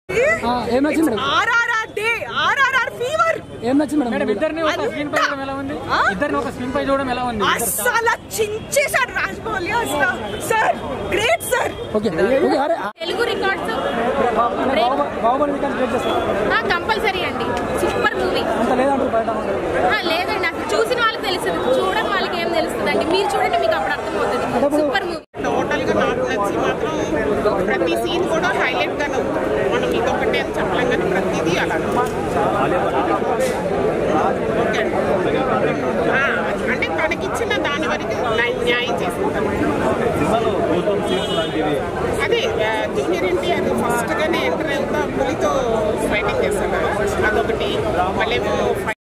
ఆ, ఏం నచ్చింది madam RRR day RRR fever ఏం నచ్చింది మేడం మేడం ఇద్దరిని ఒక స్క్రీన్ పై చూడడం ఎలా ఉంది ఆ? ఇద్దరిని ఒక స్క్రీన్ పై చూడడం ఎలా ఉంది అస్సలు చించేశాడు రాజమౌళి అసలు sir great sir okay okay అరే Telugu records Baahubali- Baahubali record break చేస్తారు కంపల్సరీ అండి సూపర్ మూవీ అంత లేదంటారు బయట లేదండి నాకు చూసిన వాళ్ళకి తెలుస్తుంది చూడని వాళ్ళకి ఏం తెలుస్తుంది అండి మీరు చూడండి మీకు అప్పుడు అర్థమవుతుంది సూపర్ మూవీ టోటల్ గా నాకు నచ్చి మాత్రం ప్రతి సీన్ కూడా హైలైట్ గానే ఉంది మనం ఇదొకటే అని చెప్పలేం కానీ ప్రతిదీ అలా ఓకే అండి. ఆ, అంటే తనకిచ్చిన దాని వరకు న్యాయ- న్యాయం చేసింది అదే జూనియర్ ఎన్టీఆర్ ఫస్ట్ గానే ఎంటర్ అవుతా పులితో ఫైటింగ్ చేస్తారు కదా అదొకటి మళ్ళేమో